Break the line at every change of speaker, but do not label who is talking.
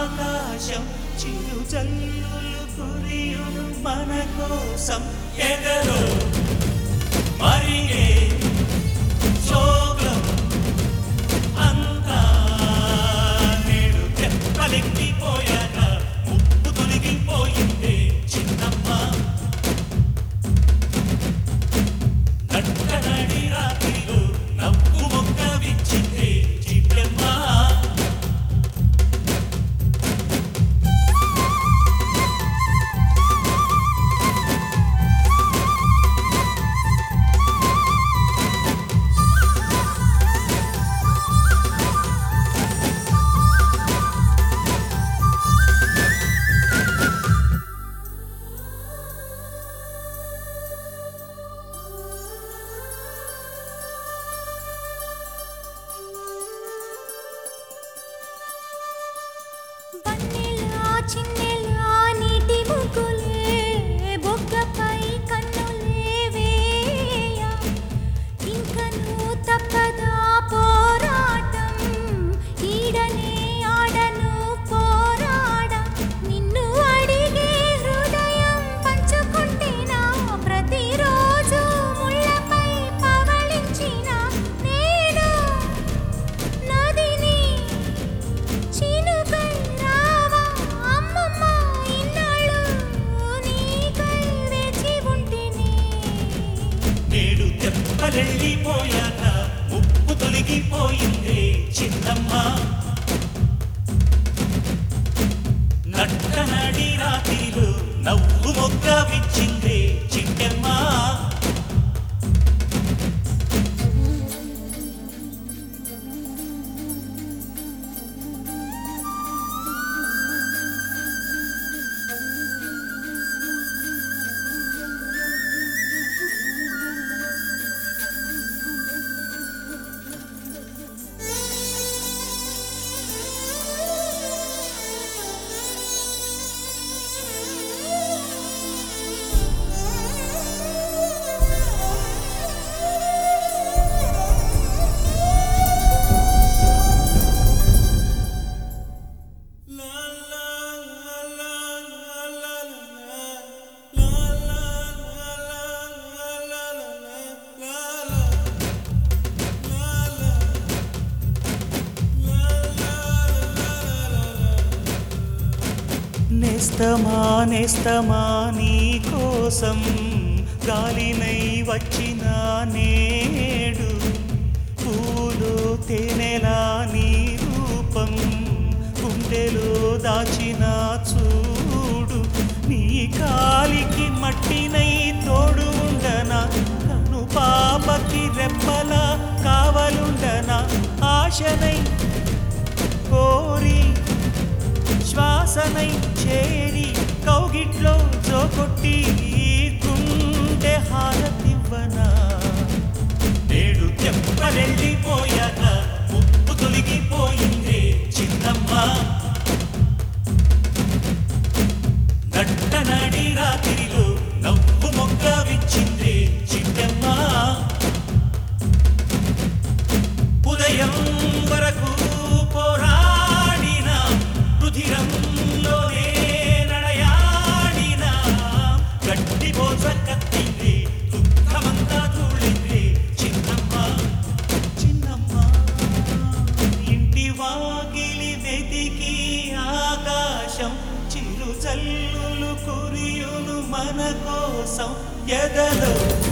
ఆకాశం చిరు జల్లులు కురియును మన కోసం ఎదలో మరిగే శోభం అంతా నేడు తెప్పలెక్కిపోయాక ముప్పు తొలగిపోయిందే చిన్నమ్మ నట్టనడి రాత్రిలో నవ్వు మొక్క విచ్చిందే చిట్టమ్మ
వన్నెలా చిన్నెలా నీటి ముగ్గులే బొగ్గపై కన్నులే వేయ ఇంకను తప్పదా పోరాటం ఈడనే ఆడను పోరాడ నిన్ను అడిగే హృదయం పంచుకుంటేనా ప్రతిరోజు ముళ్ళపై పవళించిన నేను నదిని చినుకై రావా అమ్మమ్మ ఇన్నాళ్ళు నీకై వేచి ఉంటిని
నేడు తెప్పలెళ్ళిపోయాక ముప్పు తొలగిపోయిందే చిన్నమ్మ నట్టనడి రాత్రిలో నవ్వు మొగ్గ విచ్చిందే చిట్టమ్మ నేస్తమా నేస్తమా నీ కోసం గాలినై వచ్చిన నేడు పూలు తేనెలా నీ రూపం గుండెలో దాచిన చూడు నీ కాలికి మట్టినై తోడు ఉండనా కను పాపకి రెప్పలా కావలుండనా ఆశనై కోరి శ్వాసనై చేరి కౌగిట్లో జోకొట్టి గుండె హారతివ్వనా నేడు తెప్పలెళ్ళిపోయాక ముప్పు తొలగిపోయిందే చిన్నమ్మ నట్టనడి రాత్రిలో నవ్వు మొగ్గ విచ్చిందే చిట్టమ్మ ఉదయం వరకు పోరాడిన రుధిరంలోనే నడయాడిన గట్టి బోస కత్తింది దుఃఖమంతా తూళింది చిన్నమ్మ చిన్నమ్మ ఇంటి వాకిలి వెతికి ఆకాశం చిరు జల్లులు కురియును మన కోసం ఎదలో